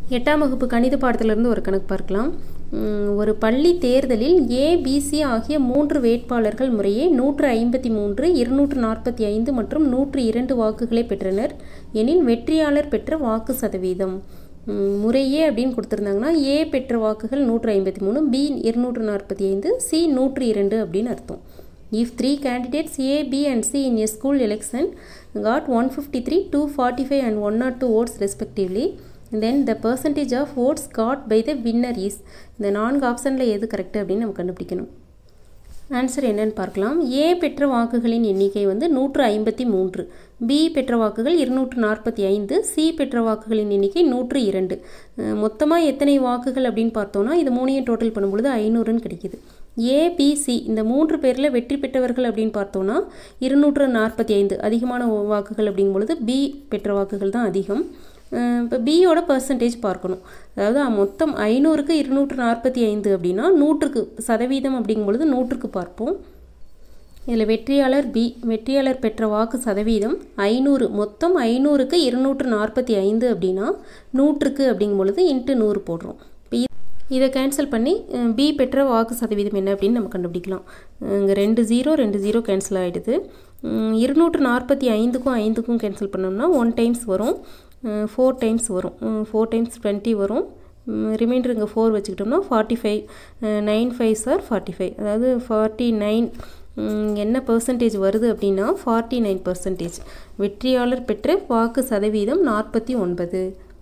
எட்டாம் வகுப்பு கணித பாடத்திலிருந்து ஒரு கணக்கு பார்க்கலாம் உம், ஒரு பள்ளி தேர்தலில் ஏபிசி ஆகிய மூன்று வேட்பாளர்கள் முறையே நூற்று ஐம்பத்தி மூன்று இருநூற்று நாற்பத்தி ஐந்து மற்றும் நூற்று இரண்டு வாக்குகளை பெற்றனர் எனில் வெற்றியாளர் பெற்ற வாக்கு சதவீதம் உம், முறையே அப்படின்னு கொடுத்துருந்தாங்கன்னா ஏ பெற்ற வாக்குகள் நூற்று ஐம்பத்தி மூணு பி இருநூற்று நாற்பத்தி ஐந்து சி நூற்று இரண்டு அப்படின்னு அர்த்தம் If three candidates A, B and C in a school election got 153, 245 and 102 votes respectively, then the percentage of votes got by the winner is இந்த நான்கு ஆப்ஷனில் எது கரெக்ட் அப்படின்னு நம்ம கண்டுபிடிக்கணும் ஆன்சர் என்னன்னு பார்க்கலாம் ஏ பெற்ற வாக்குகளின் எண்ணிக்கை வந்து நூற்று ஐம்பத்தி மூன்று பி பெற்ற வாக்குகள் இருநூற்று நாற்பத்தி ஐந்து சி பெற்ற வாக்குகளின் எண்ணிக்கை நூற்று இரண்டு மொத்தமாக எத்தனை வாக்குகள் அப்படின்னு பார்த்தோம்னா இது மூணையும் டோட்டல் பண்ணும்பொழுது ஐநூறுன்னு கிடைக்குது ஏபிசி இந்த மூன்று பேரில் வெற்றி பெற்றவர்கள் அப்படின்னு பார்த்தோம்னா இருநூற்று நாற்பத்தி ஐந்து அதிகமான வாக்குகள் அப்படிங்கும் பொழுது பி பெற்ற வாக்குகள் தான் அதிகம் இப்போ பியோட பர்சன்டேஜ் பார்க்கணும் அதாவது மொத்தம் ஐநூறுக்கு இருநூற்று நாற்பத்தி ஐந்து அப்படின்னா நூற்றுக்கு சதவீதம் அப்படிங்கும் பொழுது நூற்றுக்கு பார்ப்போம் இதில் வெற்றியாளர் பி வெற்றியாளர் பெற்ற வாக்கு சதவீதம் ஐநூறு மொத்தம் ஐநூறுக்கு இருநூற்று நாற்பத்தி ஐந்து அப்படின்னா நூற்றுக்கு அப்படிங்கும் பொழுது இன்ட்டு நூறு போடுறோம் இப்போ இதை கேன்சல் பண்ணி பி பெற்ற வாக்கு சதவீதம் என்ன அப்படின்னு நம்ம கண்டுபிடிக்கலாம் இங்கே ரெண்டு ஜீரோ ரெண்டு ஜீரோ கேன்சல் ஆகிடுது இருநூற்று நாற்பத்தி ஐந்துக்கும் ஐந்துக்கும் கேன்சல் பண்ணோம்னா ஒன் டைம்ஸ் வரும் ஃபோர் டைம்ஸ் வரும் ஃபோர் டைம்ஸ் டுவெண்ட்டி வரும் ரிமைண்டர் இங்கே ஃபோர் வச்சுக்கிட்டோம்னா forty five nine five sir forty five அதாவது ஃபார்ட்டி நைன் என்ன பர்சன்டேஜ் வருது அப்படின்னா ஃபார்ட்டி நைன் பர்சன்டேஜ் வெற்றியாளர் பெற்ற வாக்கு சதவீதம் நாற்பத்தி ஒன்பது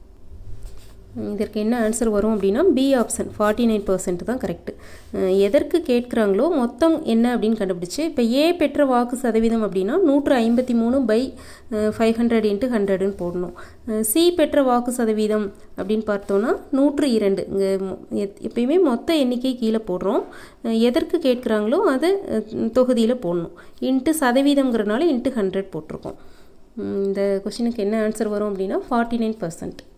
இதற்கு என்ன ஆன்சர் வரும் அப்படின்னா B option forty nine percent தான் கரெக்டு எதற்கு கேட்குறாங்களோ மொத்தம் என்ன அப்படின்னு கண்டுபிடிச்சு இப்போ ஏ பெற்ற வாக்கு சதவீதம் அப்படின்னா நூற்று ஐம்பத்தி மூணு பை ஃபைவ் ஹண்ட்ரட் இன்ட்டு ஹண்ட்ரடுன்னு போடணும் சி பெற்ற வாக்கு சதவீதம் அப்படின்னு பார்த்தோன்னா நூற்று இரண்டு இங்கே எப்பயுமே மொத்த எண்ணிக்கை கீழே போடுறோம் எதற்கு கேட்குறாங்களோ அதை தொகுதியில் போடணும் இன்ட்டு சதவீதங்கிறனால இன்ட்டு ஹண்ட்ரட் போட்டிருக்கோம் இந்த கொஷினுக்கு என்ன ஆன்சர் வரும் அப்படின்னா ஃபார்ட்டி நைன் பர்சன்ட்